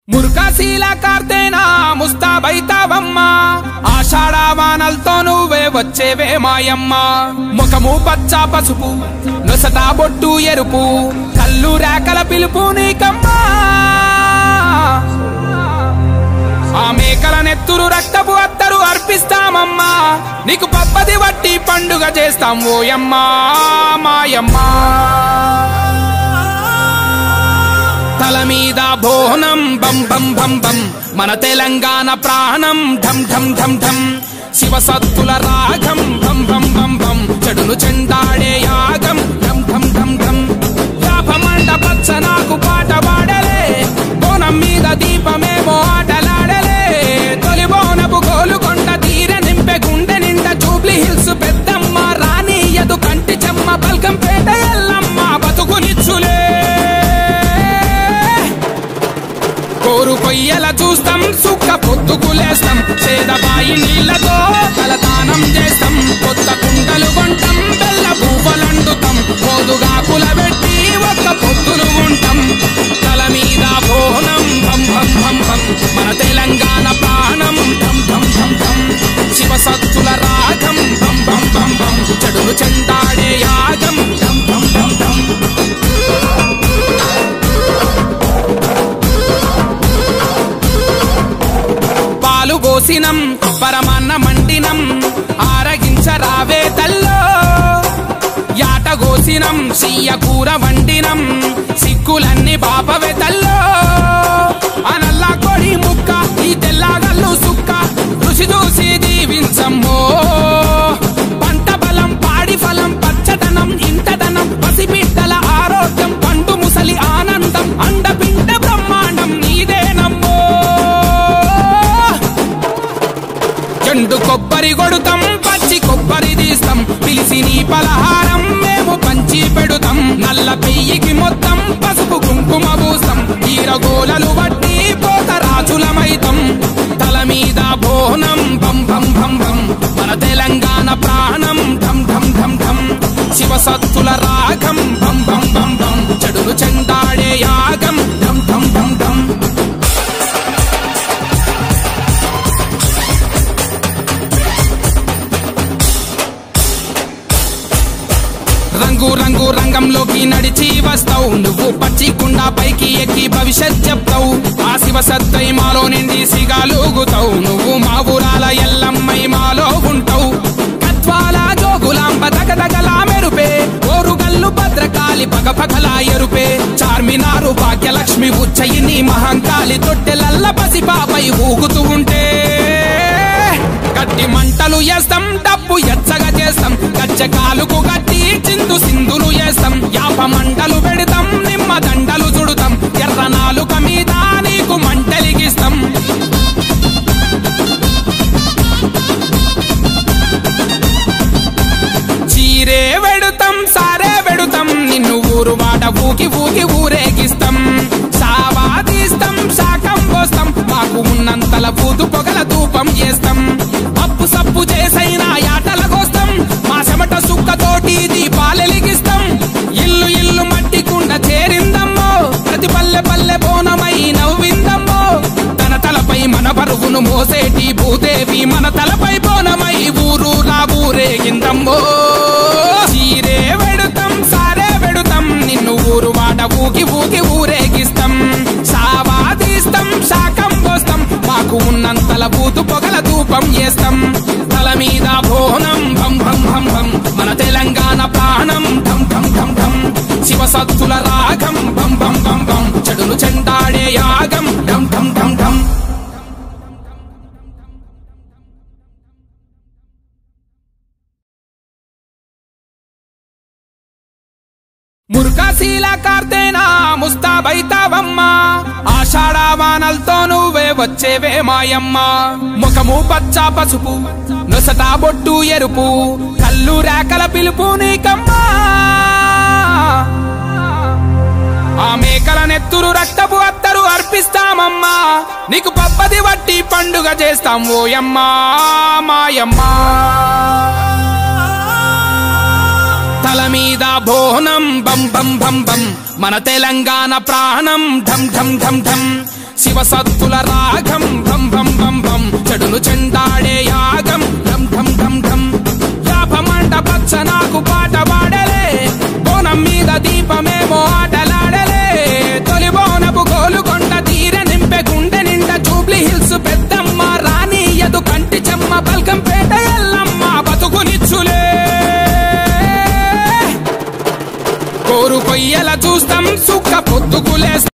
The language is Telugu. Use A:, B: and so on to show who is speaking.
A: మురుకాశీల కార్తేనా ముస్తాబైతావమ్మ ఆషాఢవానల్తో నువ్వే వచ్చేవే మాయమ్మ ముఖము పచ్చ పసుపు నొసట బొట్టు ఎరుపు కళ్ళు రేకల పిలుపు నీకమ్మా ఆ మేకల నెత్తురు రక్తపు అత్తరు అర్పిస్తామమ్మా నీకు పప్పది వట్టి పండుగ చేస్తాం ఓయమ్మా మాయమ్మా తల మీద బోనం బం బం బం బం మన తెలంగాణ ప్రాణం ఢం ఢం ఢం ఢం శివ సత్తుల రాగం బం బం బం బం చెడును చెండాడే యాగం ఢం ఢం ఢం ఢం యాభమండ పచ్చ నాకు పాట పాడలే బోనం మీద దీపమేమో ఆటలాడలే తొలి బోనపు గోలుకొండ తీర నింపె గుండె నిండా జూబ్లీ హిల్స్ పెద్దమ్మ రాణి ఎదు కంటి చెమ్మ బల్కంపేట ఎల్లమ్మ బతుకునిచ్చులే కోరు కొయ్యల చూస్తాం సుక్క పొత్తుకులేస్తాం సేదబాయి నీళ్లతో తలదానం చేస్తాం కొత్త కుండలు కొంటాం బెల్ల పూపలండుతాం పోదుగాకుల పెట్టి ఒక్క పొత్తులు ఉంటాం తల మీద బోనం భం భం భం భం మన తెలంగాణ ప్రాణం ధం ధం ధం ధం శివ సత్తుల రాగం భం భం భం భం చెడును చెండాడే యాగం ధం ధం ధం ధం పాలు పోసినం పరమాన్న మండినం ఆరగించరావే తల్లో యాట గోసినం సీయ కూర వండినం సిక్కులన్నీ బాపవే తల్లో అనల్లా కొడి ముక్క ఈ తెల్లగల్లు సుక్క రుచి చూసి దీవించమ్మో పంట బలం పాడి ఫలం పచ్చదనం ఇంటదనం పసిబిడ్డల ఆరోగ్యం పండు ముసలి ఆనందం అండపిండ బ్రహ్మాండం నీదేనమ్మో చెండు కొబ్బరి కొడుతాం పచ్చి కొబ్బరి తీస్తాం పిలిచి నీ పలహారం మేము పంచి పెడుతాం నల్ల పెయ్యికి మొత్తం పసుపు కుంకుమ పూస్తాం ఈరగోలలు బట్టి పోత రాజులమైతం తల మీద బోనం బం బం బం బం మన తెలంగాణ ప్రాణం ఢం ఢం ఢం ఢం శివ సత్తుల రాగం బం బం బం బం చెడును చెండాడే యాగం ఢం ఢం ఢం ఢం రంగు రంగు రంగంలోకి నడిచి వస్తావు నువ్వు పచ్చి కుండ పైకి ఎక్కి భవిష్యత్ చెప్తావు ఆ శివ సత్తై మాలో నిండి సిగాలుగుతావు నువ్వు మా ఊరాల ఎల్లమ్మై మాలో ఉంటావు కత్వాల జోగులాంబ దగదగలా మెరుపే ఓరుగల్లు భద్రకాళి పగ పగలా ఎరుపే చార్మినారు భాగ్యలక్ష్మి ఉచ్చయిని మహంకాళి తొట్టెలల్ల పసిపాపై ఊగుతూ ఉంటే గట్టి మంటలు వేస్తాం డబ్బు ఎచ్చగా చేస్తాం గచ్చ కాలుకు గట్టి చిందు సింధులు వేస్తాం యాప మంటలు పెడతాం నిమ్మ దండలు చుడుతాం ఎర్ర నాలుక మీద నీకు మంటలిగిస్తాం చీరే వెడుతాం సారే వెడుతాం నిన్ను ఊరు వాడ ఊకి ఊకి ఊరేగిస్తాం సావా తీస్తాం శాకం పోస్తాం మాకు ఉన్నంతల పూతు పొగల ధూపం చేస్తాం అప్పు సప్పు చేసైనా యాటల కోస్తాం మా చెమట సుక్కతోటి దీపాలెలిగిస్తాం ఇల్లు ఇల్లు మట్టి కుండ చేరిందమ్మో ప్రతి పల్లె పల్లె బోనమై నవ్విందమ్మో తన తలపై మన పరుగును మోసేటి భూదేవి మన తలపై బోనమై ఊరు నా ఊరేగిందమ్మో చీరే వెడుతాం సారే వెడుతాం నిన్ను ఊరు వాడ ఊకి ఊకి ఊరేగిస్తాం సావా తీస్తాం శాకం పోస్తాం మాకు ఉన్నంతల బూతు పొగల ధూపం చేస్తాం తల మీద బోనం భం భం భం భం మన తెలంగాణ ప్రాణం ఢం ఢం ఢం ఢం శివ సత్తుల రాగం భం భం భం భం చెడును చెండాడే యాగం ఢం ఢం ఢం ఢం మురుకాశీల కార్తేనా ముస్తాబైతావమ్మ ఆషాఢవానల్తో నువ్వే వచ్చేవే మాయమ్మ ముఖము పచ్చ పసుపు నొసట బొట్టు ఎరుపు కళ్ళు రేకల పిలుపు నీకమ్మా ఆ మేకల నెత్తురు రక్తపు అత్తరు అర్పిస్తామమ్మా నీకు పప్పది వట్టి పండుగ చేస్తాం ఓయమ్మా మాయమ్మా తల మీద బోనం బం బం బం బం మన తెలంగాణ ప్రాణం ఢం ఢం ఢం ఢం శివ సత్తుల రాగం భం భం బం బం చెడును చెండాడే యాగం ఢం ఢం ఢం ఢం యాపమంట పచ్చ నాకు పాట పాడలే బోనం మీద దీపమేమో ఆటలాడలే తొలి బోనపు గోలుకొండ తీర నింపె గుండె నిండా జూబ్లీ హిల్స్ పెద్దమ్మ రాణి ఎదు కంటి చెమ్మ బల్కంపేట ఎల్లమ్మ బతుకునిచ్చులే కోరు కొయ్యల చూస్తాం సుక్క పొద్దుకులేస్తాం